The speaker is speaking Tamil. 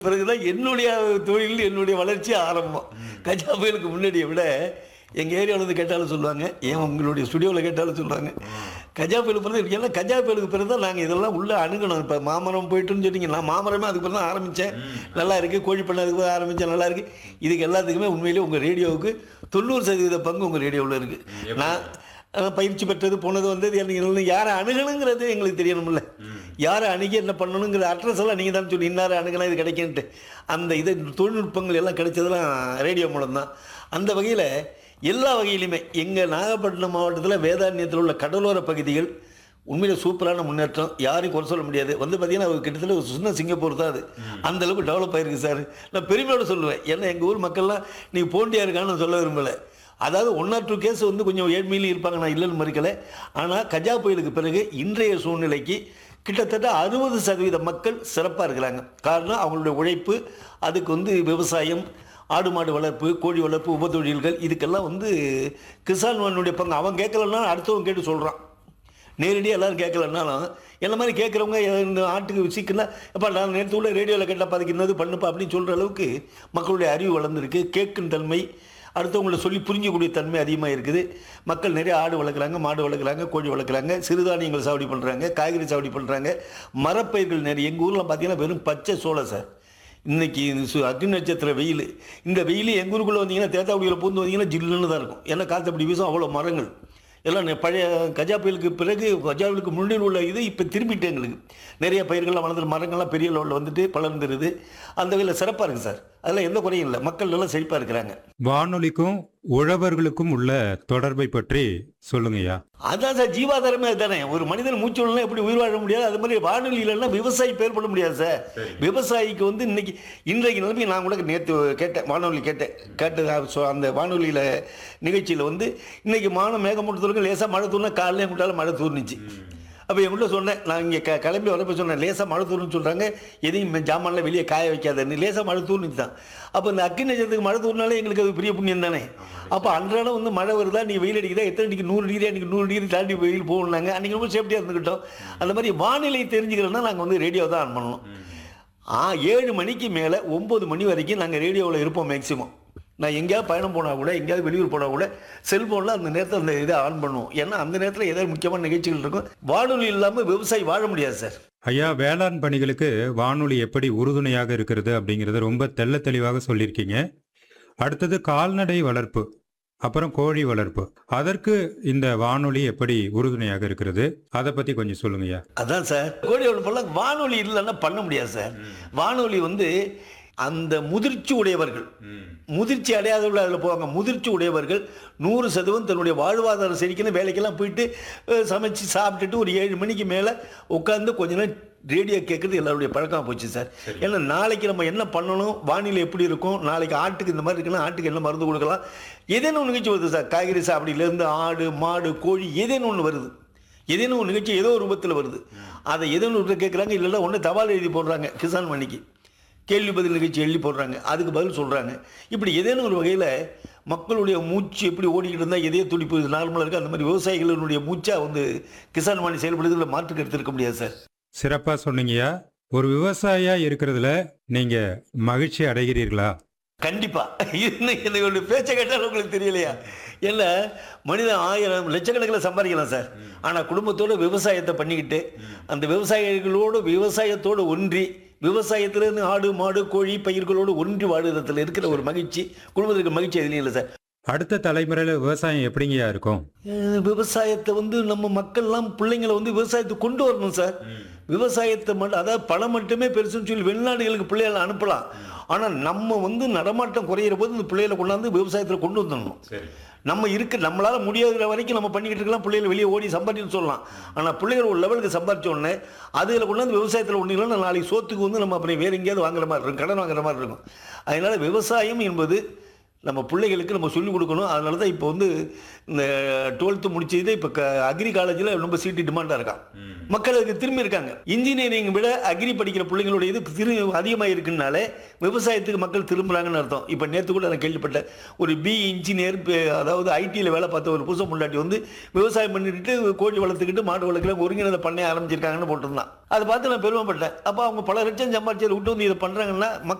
பிறகுதான் என்னுடைய தொழில் என்னுடைய வளர்ச்சி ஆரம்பம் கஜா புயலுக்கு முன்னாடியை விட எங்கள் ஏரியாவில் வந்து கேட்டாலும் சொல்லுவாங்க ஏன் உங்களுடைய ஸ்டுடியோவில் கேட்டாலும் சொல்லுவாங்க கஜா புயலுக்கு பிறகு எல்லாம் கஜா புயலுக்கு பிறகு தான் நாங்கள் இதெல்லாம் உள்ளே அணுகணும் இப்போ மாமரம் போயிட்டுன்னு சொன்னீங்க நான் மாமரமே அதுக்கு பிறகு தான் ஆரம்பித்தேன் நல்லா இருக்குது கோழி பண்ண அதுக்கு பிறகு ஆரம்பித்தேன் நல்லா இருக்குது இதுக்கு எல்லாத்துக்குமே உண்மையிலேயே உங்கள் ரேடியோவுக்கு தொண்ணூறு சதவீத பங்கு உங்கள் ரேடியோவில் இருக்குது நான் அஹ், பயிற்சி பெற்றது போனது வந்தது எனக்கு யாரை அணுகணுங்கிறது எங்களுக்கு தெரியணும்ல யாரை அணுகி என்ன பண்ணணுங்கிற அட்ரஸ் எல்லாம் நீங்கள் தான் சொல்லி இன்னாரை அணுகலாம் இது கிடைக்குன்ட்டு அந்த இது தொழில்நுட்பங்கள் எல்லாம் கிடைச்சதெல்லாம் ரேடியோ மூலம் தான் அந்த வகையில் எல்லா வகையிலுமே எங்கள் நாகப்பட்டினம் மாவட்டத்தில் வேதாரண்யத்தில் உள்ள கடலோர பகுதிகள் உண்மையில சூப்பரான முன்னேற்றம் யாரையும் குறை சொல்ல முடியாது வந்து பார்த்தீங்கன்னா ஒரு கிட்டத்தட்ட ஒரு சின்ன சிங்கப்பூர் தான் அது அந்த அளவுக்கு டெவலப் ஆயிருக்கு சார் நான் பெருமையோட சொல்லுவேன் ஏன்னா எங்கள் ஊர் மக்கள்லாம் நீங்கள் போண்டியா இருக்கான்னு நான் சொல்ல விரும்பலை அதாவது ஒன் ஆர் டூ கேஸ் வந்து கொஞ்சம் ஏழ்மையிலும் இருப்பாங்க நான் இல்லைன்னு மறுக்கலை ஆனால் கஜா புயலுக்கு பிறகு இன்றைய சூழ்நிலைக்கு கிட்டத்தட்ட அறுபது சதவீத மக்கள் சிறப்பாக இருக்கிறாங்க காரணம் அவங்களுடைய உழைப்பு அதுக்கு வந்து விவசாயம் ஆடு மாடு வளர்ப்பு கோழி வளர்ப்பு உபத்தொழில்கள் இதுக்கெல்லாம் வந்து கிசான் மண்ணுடைய பங்கு அவன் கேட்கலன்னா அடுத்தவன் கேட்டு சொல்கிறான் நேரடியாக எல்லாரும் கேட்கலன்னாலும் என்ன மாதிரி கேட்குறவங்க இந்த ஆட்டுக்கு விசிக்குன்னா எப்பா நான் நேற்று உள்ள ரேடியோவில் கேட்டால் பதிக்கிறது பண்ணுப்பா அப்படின்னு சொல்கிற அளவுக்கு மக்களுடைய அறிவு வளர்ந்துருக்கு கேட்கும் தன்மை அடுத்தவங்களை சொல்லி புரிஞ்சக்கூடிய தன்மை அதிகமாக இருக்குது மக்கள் நிறைய ஆடு வளர்க்குறாங்க மாடு வளர்க்குறாங்க கோழி வளர்க்குறாங்க சிறுதானியங்கள் சாவடி பண்ணுறாங்க காய்கறி சாவடி பண்ணுறாங்க மரப்பயிர்கள் நிறைய எங்கள் ஊரில் பார்த்தீங்கன்னா வெறும் பச்சை சோளம் சார் இன்னைக்கு இது சு- அக்னி நட்சத்திர வெயில் இந்த வெயில் எங்கள் ஊருக்குள்ளே வந்தீங்கன்னா தேத்தாக்குடியில் பூந்து வந்தீங்கன்னா ஜில்லுன்னு தான் இருக்கும் ஏன்னா காற்று அப்படி வீசும் அவ்வளோ மரங்கள் எல்லாம் நெ- பழைய கஜா புயலுக்கு பிறகு கஜா புயலுக்கு முன்னில் உள்ள இது இப்போ திரும்பிட்டு எங்களுக்கு நிறைய பயிர்கள்லாம் வளர்ந்து மரங்கள்லாம் பெரிய லெவலில் வந்துட்டு வளர்ந்துருது அந்த வகையில் சிறப்பாக இருக்குது சார் அதெல்லாம் எந்த குறையும் இல்லை மக்கள் நல்லா செழிப்பாக இருக்கிறாங்க வானொலிக்கும் உழவர்களுக்கும் உள்ள தொடர்பை பற்றி சொல்லுங்கய்யா அதான் சார் ஜீவாதாரமே அதுதானே ஒரு மனிதன் மூச்சு விடலாம் எப்படி உயிர் வாழ முடியாது அது மாதிரி வானொலி இல்லைன்னா விவசாயி பேர் பண்ண முடியாது சார் விவசாயிக்கு வந்து இன்னைக்கு இன்றைக்கு நிலைமை நான் கூட நேற்று கேட்டேன் வானொலி கேட்டேன் கேட்டு ஸோ அந்த வானொலியில் நிகழ்ச்சியில் வந்து இன்னைக்கு மானம் மேகமூட்டத்தில் லேசாக மழை தூர்னா காலையில் எங்கிட்டாலும் மழை தூர்னுச்சு அப்போ என்கிட்ட சொன்னேன் நான் இங்கே க கிளம்பி வரப்போ சொன்னேன் லேசாக மழை தூருன்னு சொல்கிறாங்க எதையும் மெ- ஜாமான்லாம் வெளியே காய வைக்காதன்னு லேசாக மழை தூர்னுச்சு தான் அப்போ இந்த அக்கி நட்சத்திரத்துக்கு மழை தூர்னாலே எங்களுக்கு அது பெரிய புண்ணியம் தானே அப்போ அன்றாடம் வந்து மழை வருதா நீ வெயில் அடிக்குதா எத்தனை டிகிரி நூறு டிகிரி அன்றைக்கி நூறு டிகிரி தாண்டி வெயில் போகணுன்னாங்க அன்றைக்கி ரொம்ப சேஃப்டியாக இருந்துக்கிட்டோம் அந்த மாதிரி வானிலை தெரிஞ்சுக்கிறோன்னா நாங்கள் வந்து ரேடியோ தான் ஆன் பண்ணணும் ஆ ஏழு மணிக்கு மேலே ஒம்பது மணி வரைக்கும் நாங்கள் ரேடியோவில் இருப்போம் மேக்ஸிமம் நான் எங்கேயாவது பயணம் போனால் கூட எங்கேயாவது வெளியூர் போனால் கூட செல்ஃபோனில் அந்த நேரத்தில் அந்த இதை ஆன் பண்ணுவோம் ஏன்னா அந்த நேரத்தில் ஏதாவது முக்கியமான நிகழ்ச்சிகள் இருக்கும் வானொலி இல்லாமல் விவசாயி வாழ முடியாது சார் ஐயா வேளாண் பணிகளுக்கு வானொலி எப்படி உறுதுணையாக இருக்கிறது அப்படிங்கறத ரொம்ப தெள்ள தெளிவாக சொல்லியிருக்கீங்க அடுத்தது கால்நடை வளர்ப்பு அப்புறம் கோழி வளர்ப்பு அதற்கு இந்த வானொலி எப்படி உறுதுணையாக இருக்கிறது அதை பத்தி கொஞ்சம் சொல்லுங்கய்யா அதான் சார் கோழி வளர்ப்பெல்லாம் வானொலி இல்லைன்னா பண்ண முடியாது சார் வானொலி வந்து அந்த முதிர்ச்சி உடையவர்கள் முதிர்ச்சி அடையாதவர்கள் அதில் போவாங்க முதிர்ச்சி உடையவர்கள் நூறு சதவீதம் தன்னுடைய வாழ்வாதாரம் செழிக்கணும் வேலைக்கெல்லாம் போயிட்டு அஹ், சமைச்சு சாப்பிட்டுட்டு ஒரு ஏழு மணிக்கு மேலே உட்காந்து கொஞ்ச நேரம் ரேடியோ கேட்குறது எல்லாருடைய பழக்கமாக போச்சு சார் ஏன்னா நாளைக்கு நம்ம என்ன பண்ணணும் வானிலை எப்படி இருக்கும் நாளைக்கு ஆட்டுக்கு இந்த மாதிரி இருக்குன்னா ஆட்டுக்கு என்ன மருந்து கொடுக்கலாம் ஏதேனும் ஒரு நிகழ்ச்சி வருது சார் காய்கறி சாப்பிடிலேருந்து ஆடு மாடு கோழி ஏதேனும் ஒன்று வருது ஏதேனும் ஒரு நிகழ்ச்சி ஏதோ ஒரு ரூபத்தில் வருது அதை ஏதேனும் ஒரு கேட்குறாங்க இல்லைன்னா ஒன்று தபால் எழுதி போடுறாங்க கிசான் மணிக்கு கேள்வி பதில் நிகழ்ச்சி எழுதி போடுறாங்க அதுக்கு பதில் சொல்கிறாங்க இப்படி ஏதேனும் ஒரு வகையில் மக்களுடைய மூச்சு எப்படி ஓடிக்கிட்டு இருந்தால் எதே துடிப்பு நார்மலாக இருக்குது அந்த மாதிரி விவசாயிகளுடைய மூச்சாக வந்து கிசான் வாணி செயல்படுறதுல மாற்றுக்கு எடுத்திருக்க முடியாது சார் சிறப்பா சொன்னீங்கய்யா ஒரு விவசாயியா இருக்கிறதுல நீங்க மகிழ்ச்சி அடைகிறீர்களா கண்டிப்பா இன்னைக்கு என்னுடைய பேச்சை கேட்டால் உங்களுக்கு தெரியலையா ஏன்னா மனிதன் ஆயிரம் லட்சக்கணக்கில் சம்பாதிக்கலாம் சார் ஆனால் குடும்பத்தோட விவசாயத்தை பண்ணிக்கிட்டு அந்த விவசாயிகளோடு விவசாயத்தோடு ஒன்றி விவசாயத்திலேருந்து ஆடு மாடு கோழி பயிர்களோடு ஒன்றி வாழுறதுல இருக்கிற ஒரு மகிழ்ச்சி குடும்பத்துக்கு மகிழ்ச்சி எதுலையும் இல்லை சார் அடுத்த தலைமுறையில விவசாயம் எப்படிங்கய்யா இருக்கும் அஹ் விவசாயத்தை வந்து நம்ம மக்கள்லாம் பிள்ளைங்களை வந்து விவசாயத்தை கொண்டு வரணும் சார் விவசாயத்தை மட்டும் அதாவது பணம் மட்டுமே பெருசுன்னு சொல்லி வெளிநாடுகளுக்கு பிள்ளைகளை அனுப்பலாம் ஆனால் நம்ம வந்து நடமாட்டம் குறையிற போது இந்த பிள்ளைகளை கொண்டாந்து விவசாயத்தில் கொண்டு வந்துடணும் நம்ம இருக்க நம்மளால முடியாத வரைக்கும் நம்ம பண்ணிக்கிட்டு இருக்கலாம் பிள்ளைகள் வெளியே ஓடி சம்பாதிச்சு சொல்லலாம் ஆனால் பிள்ளைகள் ஒரு லெவலுக்கு சம்பாதிச்ச உடனே அதில் கொண்டாந்து விவசாயத்தில் ஒன்று இல்லைன்னா நாளைக்கு சோத்துக்கு வந்து நம்ம அப்புறம் வேறு எங்கேயாவது வாங்குற மாதிரி இருக்கும் கடன் வாங்குற மாதிரி இருக்கும் அதனால விவசாயம் என்பது நம்ம பிள்ளைகளுக்கு நம்ம சொல்லிக் கொடுக்கணும் அதனால தான் இப்போ வந்து இந்த டுவெல்த்து முடிச்சது இப்போ க அக்ரி காலேஜில் ரொம்ப சீட்டு டிமாண்டாக இருக்கான் மக்கள் அதுக்கு திரும்பி இருக்காங்க இன்ஜினியரிங் விட அக்ரி படிக்கிற பிள்ளைங்களுடைய இது திரு அதிகமாக இருக்குனாலே விவசாயத்துக்கு மக்கள் திரும்புகிறாங்கன்னு அர்த்தம் இப்போ நேற்று கூட நான் கேள்விப்பட்டேன் ஒரு பி இன்ஜினியர் அதாவது ஐடியில் வேலை பார்த்த ஒரு புதுசு முன்னாடி வந்து விவசாயம் பண்ணிட்டு கோழி வளர்த்துக்கிட்டு மாடு வளர்க்கல ஒருங்கிணைந்த பண்ணை ஆரம்பிச்சிருக்காங்கன்னு போட்டிருந்தான் அதை பார்த்து நான் பெருமைப்பட்டேன் அப்போ அவங்க பல லட்சம் சம்பாதிச்சதை விட்டு வந்து இதை பண்ணுறாங்கன்னா